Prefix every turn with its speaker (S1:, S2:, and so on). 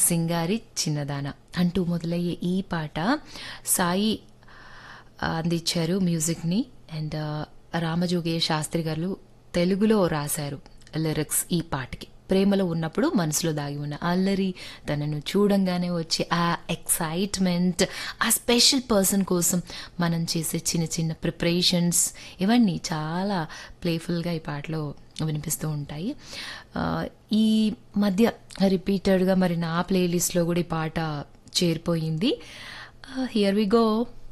S1: సింగారి చిన్నదాన అంటూ మొదలయ్యే ఈ పాట సాయి ఆ, అందించారు మ్యూజిక్ని అండ్ రామజోగయ్య శాస్త్రి గారు తెలుగులో రాశారు లిరిక్స్ ఈ పాటకి ప్రేమలో ఉన్నప్పుడు మనసులో దాగి ఉన్న అల్లరి తనను చూడంగానే వచ్చే ఆ ఎక్సైట్మెంట్ ఆ స్పెషల్ పర్సన్ కోసం మనం చేసే చిన్న చిన్న ప్రిపరేషన్స్ ఇవన్నీ చాలా ప్లేఫుల్గా ఈ పాటలో వినిపిస్తూ ఉంటాయి ఆ, ఈ మధ్య రిపీటెడ్గా మరి నా ప్లేలిస్ట్లో కూడా ఈ పాట చేరిపోయింది హియర్ వి గో